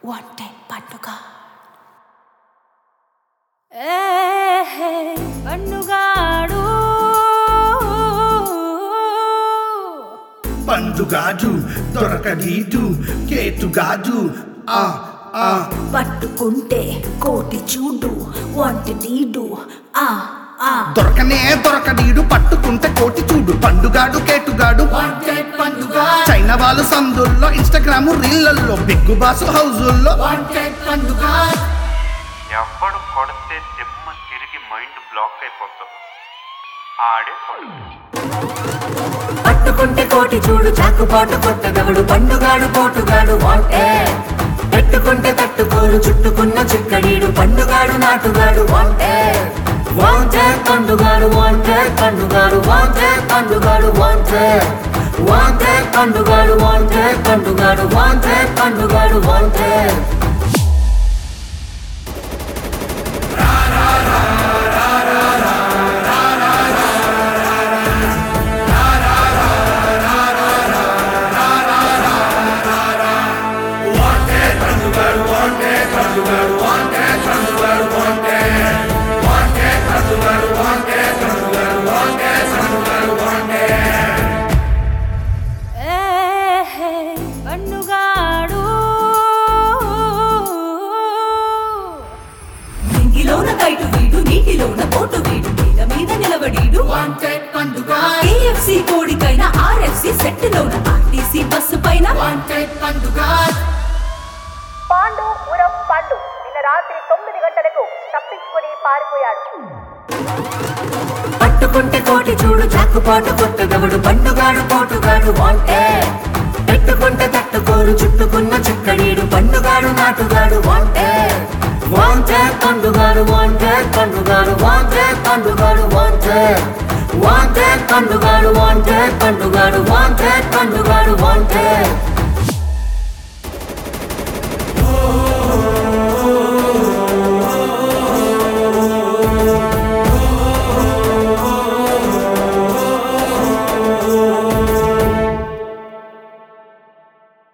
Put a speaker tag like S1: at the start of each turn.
S1: వంటే పండుగ ఏ పండుగాడు
S2: పండుగాడు దొరకనీడు కేటుగాడు ఆ ఆ
S1: పట్టుకుంటే కోటి చూడు వంటి నీడు ఆ ఆ
S2: దొరకనే దొరకనీడు పట్టుకుంటే కోటి చూడు పండుగాడు కేటుగాడు పండుగ చైనా వాళ్ళు సందుల్లో ఇన్స్టాగ్రామ్ రీళ్లలో బిగ్గు బాసు హౌజుల్లో పండుగ
S3: ఎవడు కొడితే దిమ్మ తిరిగి మైండ్ బ్లాక్ అయిపోతుంది ఆడే పండుగ
S4: పట్టుకుంటే కోటి చూడు చాకుపాటు కొట్టగవడు పండుగాడు పోటుగాడు వాంటే పెట్టుకుంటే తట్టుకోరు చుట్టుకున్న చిక్కడీడు పండుగాడు నాటుగాడు వాంటే వాంటే పండుగాడు వాంటే పండుగాడు వాంటే పండుగాడు వాంటే వాంటే పండుగాడు వాంటే పండుగాడు వాంటే పండుగాడు వాంటే
S1: ఏ పండుగాడు
S4: నింగిలోన కైటు వీడు నీటిలోన పోటు వీడు మీద మీద నిలబడీడు
S2: పండుగ
S4: కేఎఫ్సి కోడికైనా ఆర్ఎఫ్సి సెట్ లోన ఆర్టీసీ బస్సు పైన
S2: పండుగ
S5: పాండు ఉరఫ్ పండు నిన్న రాత్రి తొమ్మిది గంటలకు తప్పించుకుని పారిపోయాడు
S4: పట్టుకుంటే కోటి చూడు చాకుపాటు కొట్టగవడు పండుగాడు పోటుగాడు వాంటే పెట్టుకుంటే తట్టుకోరు చుట్టుకున్న చిక్కడీడు పండుగాడు నాటుగాడు వాంటే వాంటే పండుగాడు వాంటే పండుగాడు వాంటే పండుగాడు వాంటే వాంటే పండుగాడు వాంటే పండుగాడు వాంటే పండుగాడు వాంటే